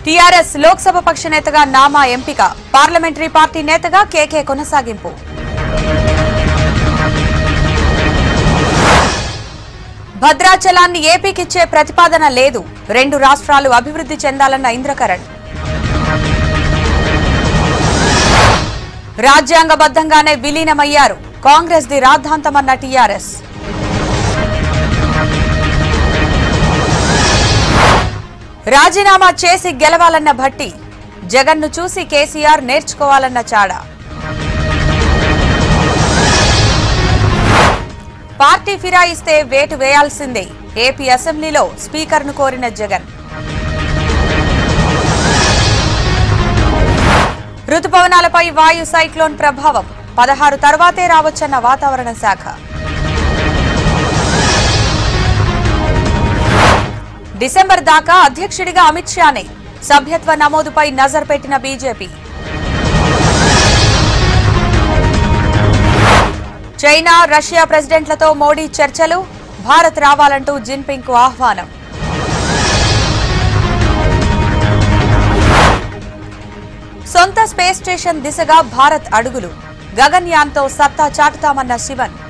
TRS Lok Sabha పక్ష నేతగా నామా ఎంపిక పార్లమెంటరీ పార్టీ నేతగా కేకే కొనసాగింపు భద్రాచలాన్ని ఏపీకిచ్చే ప్రతిపాదన లేదు రెండు రాష్ట్రాలు అభివృద్ధి చెందాలన్న ఇంద్రకరణ్ రాజ్యాంగబద్ధంగానే విలీనమయ్యారు కాంగ్రెస్ ది రాద్ధాంతమన్న టీఆర్ఎస్ రాజీనామా చేసి గెలవాలన్న భట్టి జగన్ను చూసి కేసీఆర్ నేర్చుకోవాలన్న చాడా పార్టీ ఫిరాయిస్తే వేటు వేయాల్సిందే ఏపీ అసెంబ్లీలో స్పీకర్ను కోరిన జగన్ రుతుపవనాలపై వాయు సైక్లోన్ ప్రభావం పదహారు తర్వాతే రావచ్చన్న వాతావరణ శాఖ డిసెంబర్ దాకా అధ్యక్షుడిగా అమిత్ షానే సభ్యత్వ నమోదుపై నజర్ పెట్టిన బీజేపీ చైనా రష్యా ప్రెసిడెంట్లతో మోడీ చర్చలు భారత్ రావాలంటూ జిన్పింగ్ కు ఆహ్వానం సొంత స్పేస్ స్టేషన్ దిశగా భారత్ అడుగులు గగన్యాన్తో సత్తా చాటుతామన్న శివన్